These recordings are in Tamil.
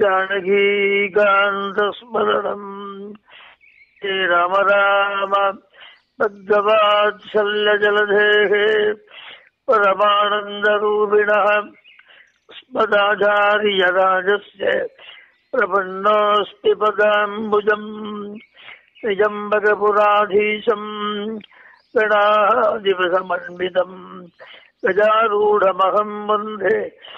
जानकीकान्तस्मरणम् हे राम राम भद्रवात्सल्यजलधेः परमानन्दरूपिणः स्मदाचार्यराजस्य प्रपन्नोऽस्ति पदाम्बुजम् निजम्बकपुराधीशम् गणादिवसमन्वितम् गजारूढमहम् वन्दे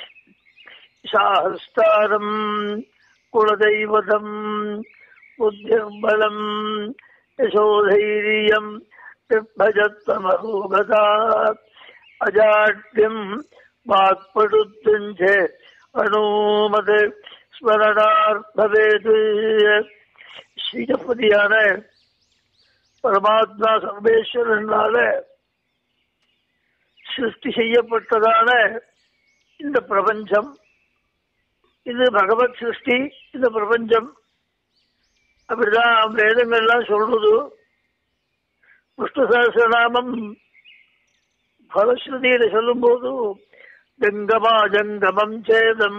शाहस्तारम् कुलदैवतम् बुद्धिर्बलम् यशोधैर्यम् निर्भजत्वमहोगता अजाड्यम् वाक्पटुत्वम् च அனுமது ஸ்மரணார்த்தவேது ஸ்ரீஜபதியான பரமாத்மா சர்வேஸ்வரனால சிருஷ்டி செய்யப்பட்டதான இந்த பிரபஞ்சம் இது பகவத் சிருஷ்டி இந்த பிரபஞ்சம் அப்படிதான் வேதங்கள்லாம் சொல்றது விஷ்ணு சகசிரநாமம் பலஸ்ருதியில சொல்லும் போது ஜங்கமா ஜங்கமம் சேதம்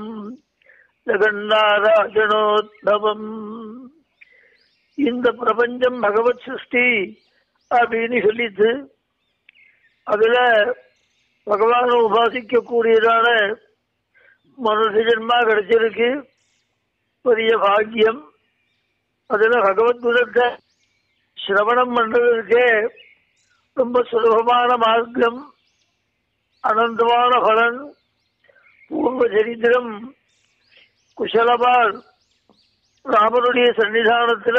ஜெகநாராஜனோத்பவம் இந்த பிரபஞ்சம் பகவத் சிருஷ்டி அப்படின்னு சொல்லிட்டு அதுல பகவான உபாசிக்க கூடியதான மனுஷ ஜென்மா கிடைச்சிருக்கு பெரிய பாக்கியம் அதுல பகவத்குணத்தை சிரவணம் பண்றதுக்கே ரொம்ப சுலபமான மார்க்கம் அனந்தமான பலன் பூர்வ சரித்திரம் குசலபால் ராமனுடைய சன்னிதானத்துல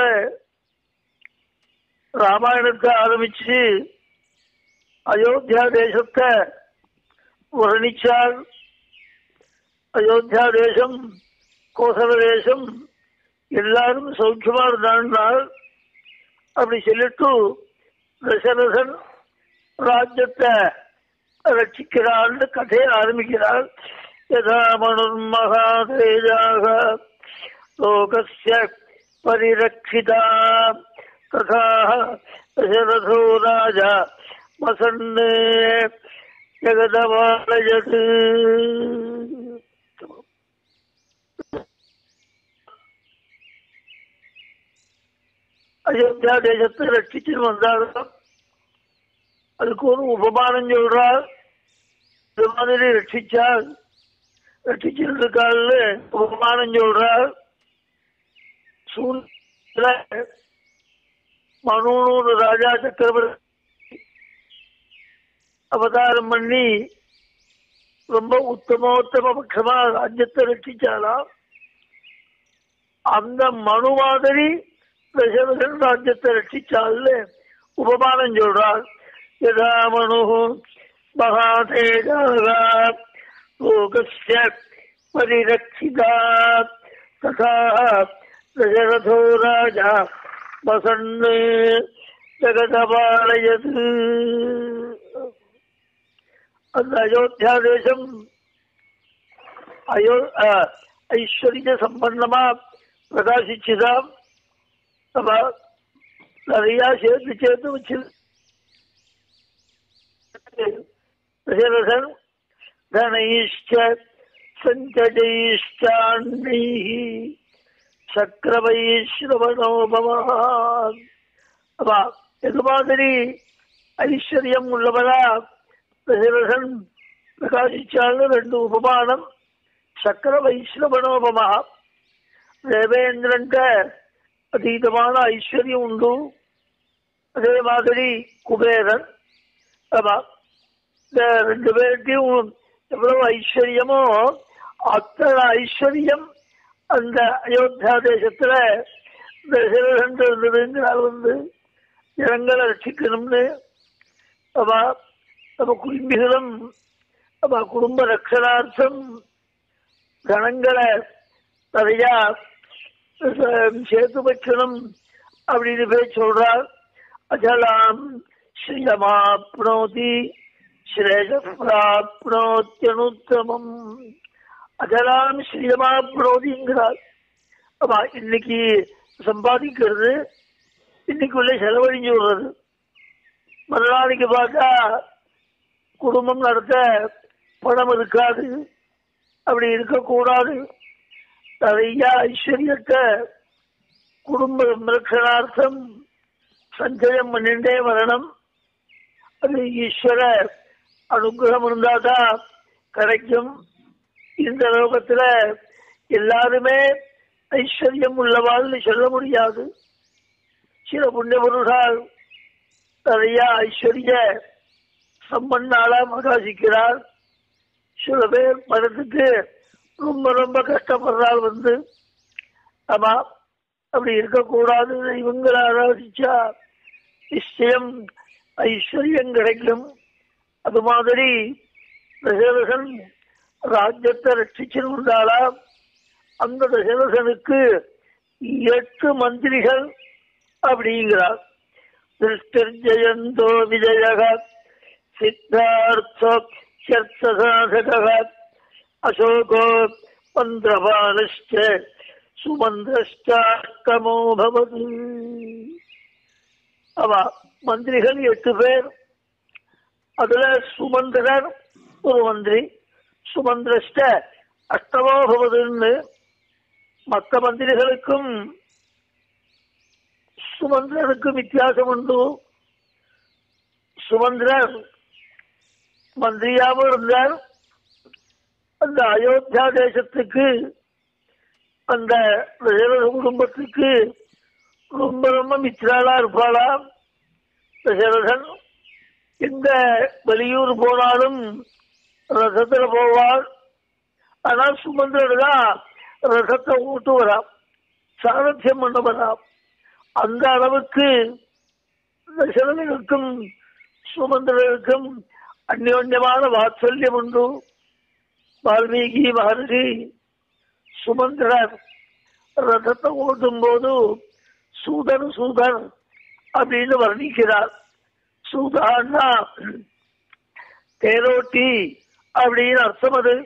ராமாயணத்தை ஆரம்பிச்சு அயோத்தியா தேசத்தை வர்ணிச்சார் அயோத்தியா தேசம் கோசல தேசம் எல்லாரும் சௌக்கியமா இருந்தால் அப்படி சொல்லிட்டு தசரதன் ராஜ்யத்தை ரட்சிக்கிறான்னு கதையை ஆரம்பிக்கிறார் யதா மனுர்மகாதேஜாக லோகஸ்ய பரிரட்சிதா ததா தசரதோ ராஜா வசன்னே ஜெகதவாலயது அயோத்தியா தேசத்தை ரட்சிச்சு வந்தாலும் அதுக்கு ஒரு உபமானம் சொல்றார் இது மாதிரி ரட்சிச்சால் ரட்சிச்சிருக்காள் உபமானம் சொல்றார் சூழ்நிலை மனூனூர் ராஜா சக்கரவர்த்தி அவதாரம் பண்ணி ரொம்ப உத்தமோத்தம பட்சமா ராஜ்யத்தை ரட்சிச்சாலாம் அந்த மனு மாதிரி தசரதன் ராஜ்யத்தை ரட்சிச்சால் உபமானம் சொல்றார் யதா மனு மகாதேஜாக லோகஸ்ய பரிரட்சிதா ததா தசரதோ ராஜா வசன் ஜெகதபாலயது அந்த அயோத்தியா தேசம் அயோ ஐஸ்வர்ய சம்பந்தமா பிரகாசிச்சுதான் நம்ம நிறைய சேர்த்து சேர்த்து வச்சு தசரதன் தனைஷ்ட சஞ்சடைஷ்டாண்மை சக்கரவைஸ்ரவணோபவான் அப்பா எது மாதிரி ஐஸ்வர்யம் உள்ளவரா தசரதன் பிரகாசிச்சாலும் ரெண்டு உபமானம் சக்கர வைஷ்ணவனோபமா தேவேந்திரன்ட அதீதமான ஐஸ்வர்யம் உண்டு அதே மாதிரி குபேரன் ஆமா இந்த ரெண்டு பேர்கிட்டையும் எவ்வளவு ஐஸ்வர்யமோ அத்தனை ஐஸ்வர்யம் அந்த அயோத்தியா தேசத்துல தசரதன் இருந்ததுங்கிறால் வந்து ஜனங்களை ரட்சிக்கணும்னு அவா நம்ம குடும்பிகளும் நம்ம குடும்ப ரட்சணார்த்தம் கணங்களை நிறையா சேர்த்து வைக்கணும் அப்படின்னு பேர் சொல்றார் அஜலாம் ஸ்ரீயமாப்னோதி ஸ்ரேஷப்ராப்னோத்தியனுத்தமம் அஜலாம் ஸ்ரீயமாப்னோதிங்கிறார் ஆமா இன்னைக்கு சம்பாதிக்கிறது இன்னைக்குள்ள செலவழிஞ்சு விடுறது மறுநாளைக்கு பார்த்தா குடும்பம் நடத்த பணம் இருக்காது அப்படி இருக்கக்கூடாது நிறைய ஐஸ்வர்யத்தை குடும்ப ரட்சணார்த்தம் சஞ்சயம் பண்ணிட்டே வரணும் அது ஈஸ்வர அனுகிரகம் இருந்தாதான் கிடைக்கும் இந்த லோகத்துல எல்லாருமே ஐஸ்வர்யம் உள்ளவாள்னு சொல்ல முடியாது சில புண்ணிய புருஷால் நிறைய ஐஸ்வர்ய சம்பன்னால மகாசிக்கிறார் சில பேர் மனத்துக்கு ரொம்ப ரொம்ப கஷ்டப்படுறாள் வந்து ஆமா அப்படி இருக்கக்கூடாது இவங்களை ஆராதிச்சா நிச்சயம் ஐஸ்வர்யம் கிடைக்கும் அது மாதிரி தசரசன் ராஜ்யத்தை ரட்சிச்சிருந்தாளா அந்த தசரசனுக்கு எட்டு மந்திரிகள் அப்படிங்கிறார் திருஷ்டர்ஜயந்தோ விஜயக சித்தார்த்தோ சாதக அசோகோ மந்திரபாலஷ்ட சுமந்திரஷ்டாஷ்டமோ பவது ஆமா மந்திரிகள் எட்டு பேர் அதுல சுமந்திரர் ஒரு மந்திரி சுமந்திரஷ்ட அஷ்டமோ பவதுன்னு மற்ற மந்திரிகளுக்கும் சுமந்திரனுக்கும் வித்தியாசம் உண்டு சுமந்திரர் மந்திரியாவும் இருந்தார் அந்த அயோத்தியா தேசத்துக்கு அந்த தசரத குடும்பத்துக்கு ரொம்ப ரொம்ப மித்திராளா இருப்பாளா தசரதன் எந்த வெளியூர் போனாலும் ரசத்துல போவாள் ஆனால் சுமந்திரர் தான் ரசத்தை ஓட்டு வரா சாரத்தியம் பண்ண வரா அந்த அளவுக்கு தசரதனுக்கும் சுமந்திரனுக்கும் அந்யோன்யமான வாத்சல்யம் உண்டு வால்மீகி மகர்ஷி சுமந்திரர் ரதத்தை ஓட்டும் போது சூதன் சூதன் அப்படின்னு வர்ணிக்கிறார் சூதான்னா தேரோட்டி அப்படின்னு அர்த்தம் அது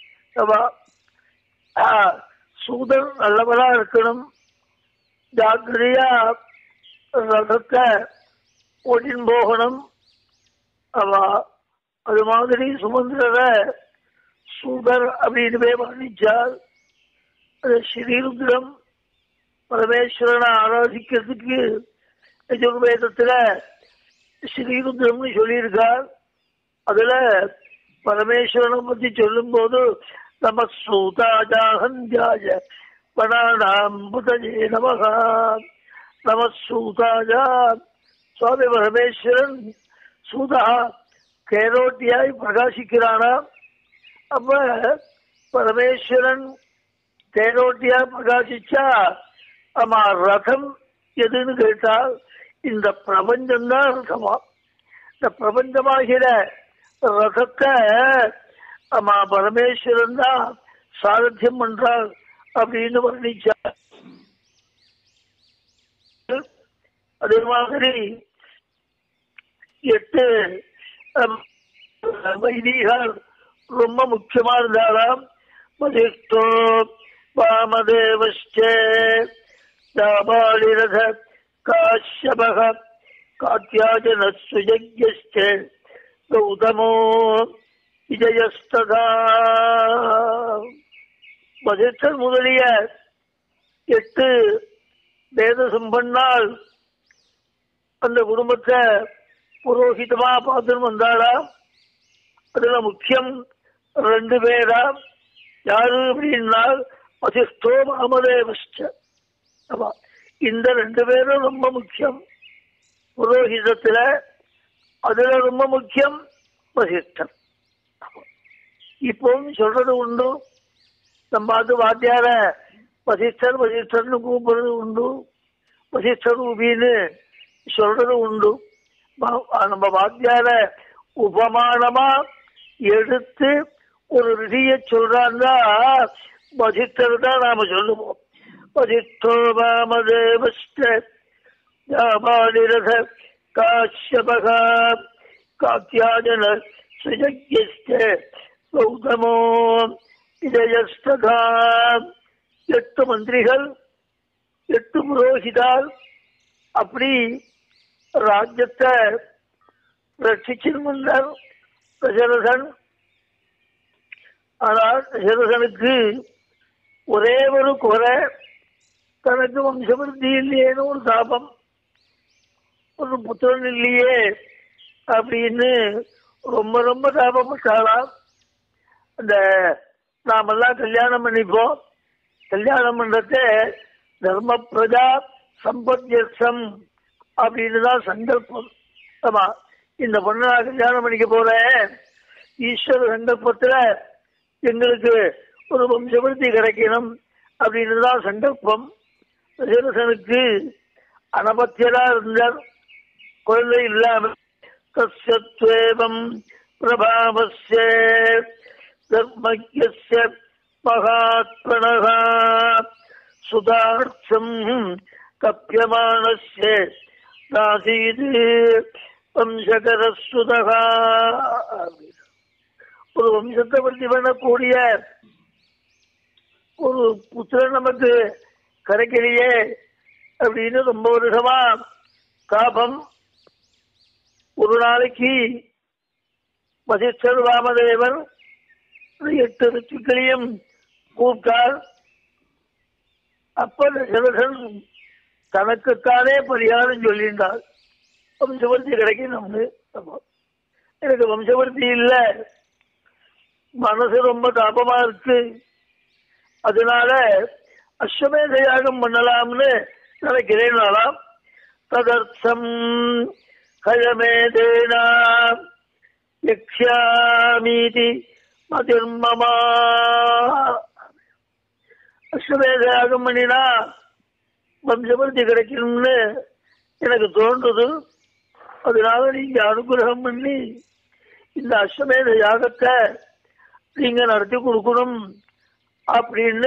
சூதன் நல்லவரா இருக்கணும் ஜாக்கிரதையா ரதத்தை ஓட்டின் போகணும் அவா அது மாதிரி சுமந்திரரை சூதர் அப்படின்னு வர்ணிச்சார் அது ஸ்ரீருத்ரம் பரமேஸ்வரனை ஆராதிக்கிறதுக்கு யஜுர்வேதத்துல ஸ்ரீருத்ரம்னு சொல்லியிருக்கார் அதுல பரமேஸ்வரனை பத்தி சொல்லும் போது நம சூதாஜாஹந்தியாஜ வனானாம் புதஜே நமகா நம சூதாஜா சுவாமி பரமேஸ்வரன் சூதா கேரோட்டியாய் பிரகாசிக்கிறானா அப்ப பரமேஸ்வரன் தேரோட்டியா பிரகாசிச்சா ஆமா ரதம் எதுன்னு கேட்டால் இந்த பிரபஞ்சம் தான் ரதமா இந்த பிரபஞ்சமாகிற ரதத்தை ஆமா பரமேஸ்வரன் தான் சாரத்தியம் பண்றார் அப்படின்னு வர்ணிச்சார் அதே மாதிரி எட்டு வைதிகர் ரொம்ப முக்கியமா இருந்தாராம் வசிஷ்டோ வாமதேவஸ்ச தாபாலிரத காஷ்யபக காத்தியாஜன சுஜக்யஸ்ச கௌதமோ விஜயஸ்ததா வசிஷ்டர் முதலிய எட்டு வேத சம்பன்னால் அந்த குடும்பத்தை புரோஹிதமா பார்த்துன்னு வந்தாளா அதுல முக்கியம் ரெண்டு பேரா யாரு அப்படின்னா வசிஷ்டோ மாமதேவஸ்ட ஆமா இந்த ரெண்டு பேரும் ரொம்ப முக்கியம் புரோஹிதத்துல அதுல ரொம்ப முக்கியம் வசிஷ்டர் இப்போ சொல்றது உண்டு நம்ம அது வாத்தியார வசிஷ்டர் வசிஷ்டர்னு கூப்பிடுறது உண்டு வசிஷ்டர் உபின்னு சொல்றது உண்டு நம்ம வாத்தியார உபமானமா எடுத்து ஒரு ரிஷிய சொல்றாங்க வசிஷ்டர் தான் நாம சொல்லுவோம் வசிஷ்டோ வாமதேவஸ்டிரத காஷ்யபக காத்தியாஜன சுஜக்யஸ்ட கௌதமோ விஜயஸ்தகா எட்டு மந்திரிகள் எட்டு புரோகிதால் அப்படி ராஜ்யத்தை ரட்சிச்சிருந்தார் தசரதன் ஆனால் தசரதனுக்கு ஒரே ஒரு குறை தனக்கு வம்சவருத்தி இல்லையேன்னு ஒரு தாபம் ஒரு புத்திரன் இல்லையே அப்படின்னு ரொம்ப ரொம்ப தாபப்பட்டாளாம் அந்த நாமெல்லாம் கல்யாணம் பண்ணிப்போம் கல்யாணம் பண்றத தர்ம பிரஜா சம்பத்யர்த்தம் அப்படின்னு தான் சங்கல்பம் ஆமா இந்த பொண்ணை நான் கல்யாணம் பண்ணிக்க போறேன் ஈஸ்வர சங்கல்பத்துல எங்களுக்கு ஒரு வம்சவருத்தி கிடைக்கணும் அப்படின்னு தான் சங்கல்பம் தசரசனுக்கு அனபத்தியரா இருந்தார் குழந்தை இல்லாம கஸ்யத்வேவம் பிரபாவஸ்ய தர்மஜ்யஸ்ய மகாத்மனः சுதார்த்தம் கப்பியமானஸ்ய நாசீது வம்சகரஸ்துதः ஒரு வம்சத்தை பற்றி பண்ணக்கூடிய ஒரு புத்திரன் நமக்கு கிடைக்கலையே அப்படின்னு ரொம்ப வருஷமா தாபம் ஒரு நாளைக்கு வசிஷ்டர் வாமதேவர் எட்டு ரிச்சுக்களையும் கூப்பிட்டார் அப்ப தசரதன் தனக்குத்தானே பரிகாரம் சொல்லியிருந்தார் வம்சவர்த்தி கிடைக்கணும்னு அப்போ எனக்கு வம்சவர்த்தி இல்லை மனசு ரொம்ப தாபமா இருக்கு அதனால அஸ்வமேத யாகம் பண்ணலாம்னு நினைக்கிறேன் ததர்த்தம் கயமேதேனா யக்ஷாமீதி மதிர்மமா அஸ்வமேத யாகம் பண்ணினா வம்சவர்த்தி கிடைக்கணும்னு எனக்கு தோன்றுது அதனால நீங்க அனுகிரகம் பண்ணி இந்த அஸ்வமேத யாகத்தை நீங்க நடத்தி கொடுக்கணும் அப்படின்னு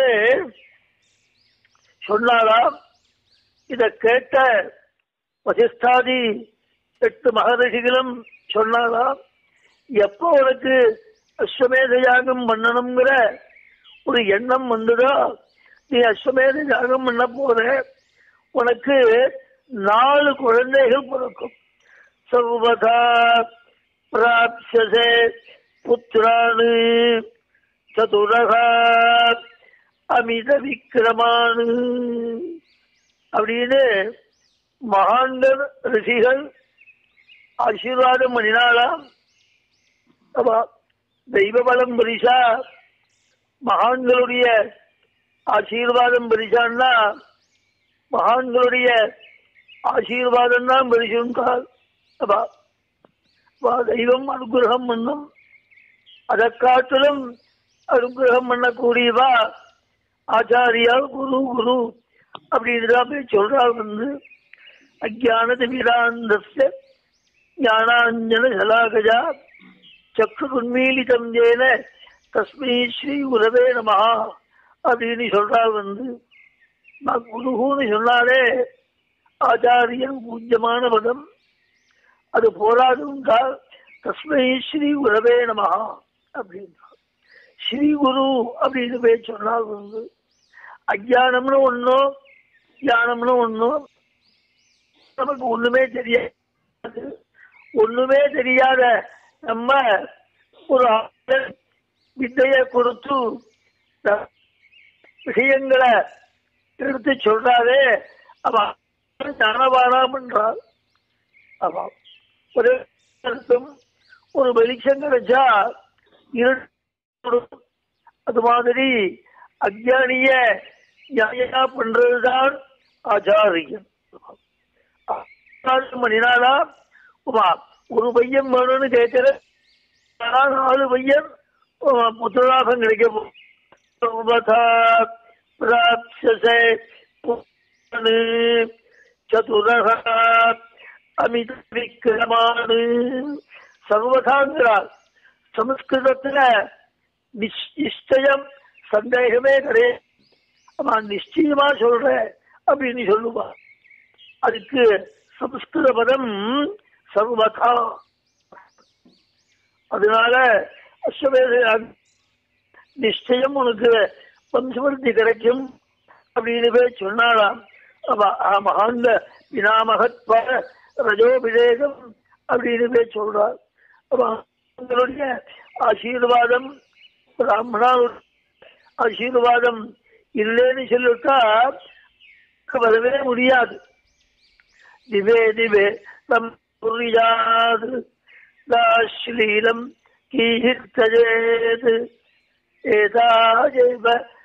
சொன்னாராம் இத கேட்ட வசிஷ்டாதி எட்டு மகரிஷிகளும் சொன்னாராம் எப்போ உனக்கு அஸ்வமேத யாகம் பண்ணணுங்கிற ஒரு எண்ணம் வந்ததோ நீ அஸ்வமேத யாகம் பண்ண போற உனக்கு நாலு குழந்தைகள் பிறக்கும் சர்வதா பிராப்சசே புத்திரானு சதுரகா அமித விக்கிரமானு அப்படின்னு மகான்கள் ரிஷிகள் ஆசீர்வாதம் பண்ணினாலாம் அப்பா தெய்வ பலம் பரிசா மகான்களுடைய ஆசீர்வாதம் பரிசான்னா மகான்களுடைய ஆசீர்வாதம் தான் பரிசுன்றார் அப்பா அப்பா, தெய்வம் அனுகிரகம் பண்ணும் அதை காட்டிலும் அனுகிரகம் பண்ணக்கூடியவா ஆச்சாரியா குரு குரு அப்படின்னு தான் போய் சொல்றார் வந்து அஜானத வீராந்தஸ்ய ஞானாஞ்சன சலாகஜா சக்ஷு உன்மீலிதம் ஜேன தஸ்மை ஸ்ரீ குரவே நமஹ அப்படின்னு சொல்றார் வந்து நான் குருகுன்னு சொன்னாலே ஆச்சாரியன் பூஜ்யமான பதம் அது போராதுன்றால் தஸ்மை ஸ்ரீ குரவே நமஹா அப்படின்றார் ஸ்ரீ குரு அப்படின்னு பேர் சொன்னால் வந்து அஜானம்னு ஒண்ணும் ஞானம்னு ஒண்ணும் நமக்கு ஒண்ணுமே தெரியாது ஒண்ணுமே தெரியாத நம்ம ஒரு ஆளு வித்தையை கொடுத்து ந- விஷயங்களை எடுத்து சொல்றாரே அவன் ஞானபானா பண்றாள் அவன் ஒரு அர்த்தம் ஒரு வெளிச்சம் கிடைச்சா இருட்டு அது மாதிரி அஜானிய நியாயா பண்றதுதான் ஆச்சாரியம் ஆச்சாரியம் பண்ணினாலா உமா ஒரு பையன் வேணும்னு கேட்கிற ஆனா நாலு பையன் உமா, புத்திரலாபம் கிடைக்க போ- சர்வதா பிராப்சசே புத்திரனு சதுரக அமித விக்கிரமானு சர்வதாங்கிறார் சமஸ்கிருதத்துல நிச்- நிச்சயம் சந்தேகமே கிடையாது ஆமா நிச்சயமா சொல்றேன் அப்படின்னு சொல்லுவா அதுக்கு சமஸ்கிருத பதம் சர்வதா அதனால அஸ்வமேத யாக- நிச்சயம் உனக்கு வம்சவர்த்தி கிடைக்கும் அப்படின்னு போய் சொன்னாலாம் அவ- ஆ மகாந்த வினாமகத்வ ரஜோபிஷேகம் அப்படின்னு போய் சொல்றார் அவ அவங்களுடைய ஆசீர்வாதம் பிராமணா ஆசீர்வாதம் இல்லைன்னு சொல்லிட்டா வரவே முடியாது திவே திவே நம் புரியாது தாஸ்லீலம் கீர்த்தஜேது ஏதாஜைவ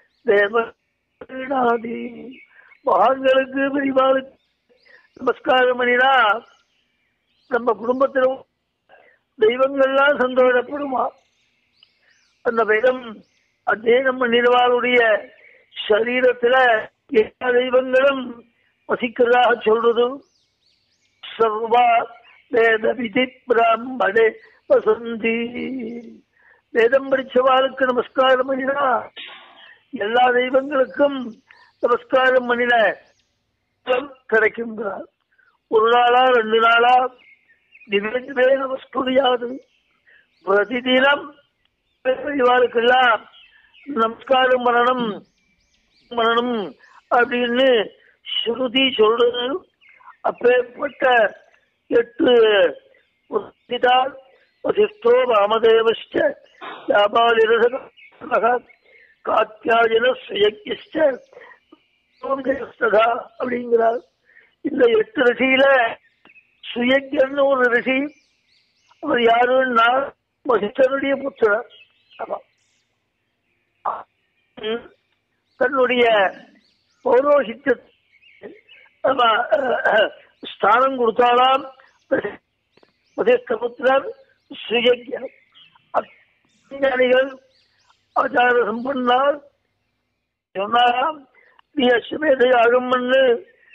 தேவநாதி மகான்களுக்கு பெரியவாளுக்கு நமஸ்காரம் பண்ணினா நம்ம குடும்பத்திலும் தெய்வங்கள்லாம் சந்தோஷப்படுமா அந்த வேதம் அத்தியனம் பண்ணினவாளுடைய சரீரத்துல எல்லா தெய்வங்களும் வசிக்கிறதாக சொல்றது சர்வா வேத விதி பிராமணே வசந்தி வேதம் படிச்சவாளுக்கு நமஸ்காரம் பண்ணினா எல்லா தெய்வங்களுக்கும் நமஸ்காரம் பண்ணின கிடைக்குங்கிறார் ஒரு நாளா ரெண்டு நாளா திவ்யமே நமஸ்குரியாது பிரதிதினம் இவாளுக்கெல்லாம் நமஸ்காரம் பண்ணணும் பண்ணணும் அப்படின்னு ஸ்ருதி சொல்றது அப்பேற்பட்ட எட்டு உத்திதால் வசிஷ்டோ ராமதேவஸ்ட யாபாலிரசக காத்தியாயன சுயக்கிஷ்ட அப்படிங்கிறார் இந்த எட்டு ரிஷியில சுயஜன்னு ஒரு ரிஷி அவர் யாருன்னா வசிஷ்டனுடைய புத்திரர் ஆமா தன்னுடைய பௌரோஹித்த ஸ்தானம் கொடுத்தாலாம் வசிஷ்டபுத்திரர் சுயஜர் அஞ்ஞானிகள் ஆச்சார சம்பன்னார் சொன்னாராம் நீ அஸ்வமேதை ஆகம்மன்னு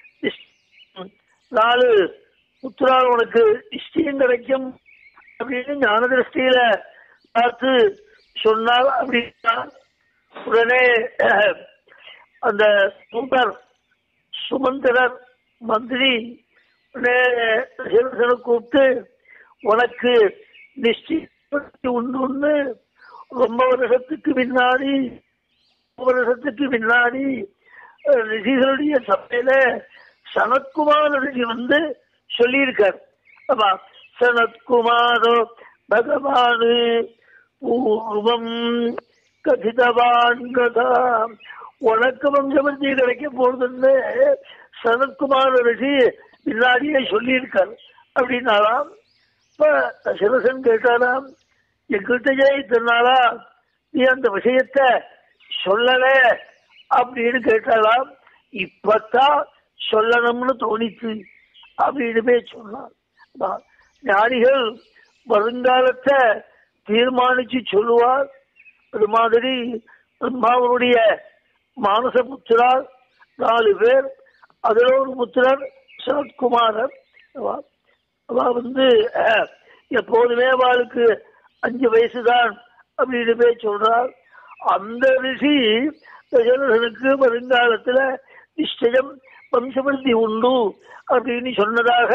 நாலு புத்திரால் உனக்கு நிச்சயம் கிடைக்கும் அப்படின்னு ஞான திருஷ்டியில பார்த்து சொன்னார் அப்படின்னா உடனே அந்த சுந்தர் சுமந்திரர் மந்திரி உடனே சிவசனை கூப்பிட்டு உனக்கு நிச்சயம் உண்டு ஒன்று ரொம்ப வருஷத்துக்கு பின்னாடி வருஷத்துக்கு பின்னாடி ரிஷிகளுடைய சபையில சனத்குமார் ரிஷி வந்து சொல்லியிருக்கார் ஆமா சனத்குமாரோ பகவானு பூர்வம் கதிதவான் கதா உனக்கு வம்சவர்த்தி கிடைக்க போறதுன்னு சனத்குமார் ரிஷி பின்னாடியே சொல்லியிருக்கார் அப்படின்னாலாம் இப்ப சிவசன் கேட்டாராம் எங்கிட்டயே இத்தனாலா நீ அந்த விஷயத்த சொல்லல அப்படின்னு கேட்டாலாம் இப்பத்தான் சொல்லணும்னு தோணிச்சு அப்படின்னு போய் சொன்னார் ஞானிகள் வருங்காலத்தை தீர்மானிச்சு சொல்லுவார் அது மாதிரி பிரம்மாவனுடைய மானச புத்திரார் நாலு பேர் அதுல ஒரு புத்திரர் சரத்குமாரர் அவ வந்து எப்போதுமே அவளுக்கு அஞ்சு வயசுதான் அப்படின்னு போய் சொல்றார் அந்த ரிஷி தசரதனுக்கு வருங்காலத்துல நிச்சயம் வம்சவருத்தி உண்டு அப்படின்னு சொன்னதாக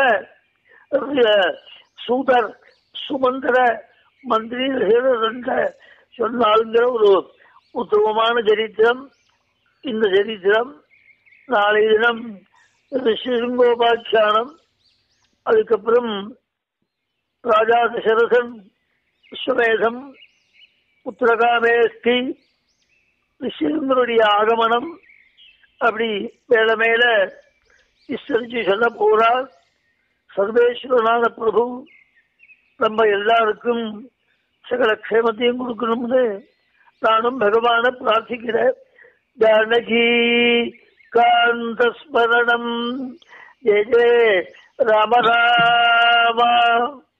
சூதர் சுமந்திர மந்திரி சொன்னாலுங்கிற ஒரு உத்தமமான சரித்திரம் இந்த சரித்திரம் நாளை தினம் ஸ்ரீரங்கோபாக்கியானம் அதுக்கப்புறம் ராஜா தசரதன் விஸ்வமேதம் புத்திரகாமேஸ்தி ரிஷிங்களுடைய ஆகமனம் அப்படி மேல மேல விஸ்தரிச்சு சொல்ல போறார் சர்வேஸ்வரனான பிரபு நம்ம எல்லாருக்கும் சகல க்ஷேமத்தையும் கொடுக்கணும்னு நானும் பகவான பிரார்த்திக்கிறேன் ஜானகி காந்த ஸ்மரணம் ஜெய ஜெய ராம ராமா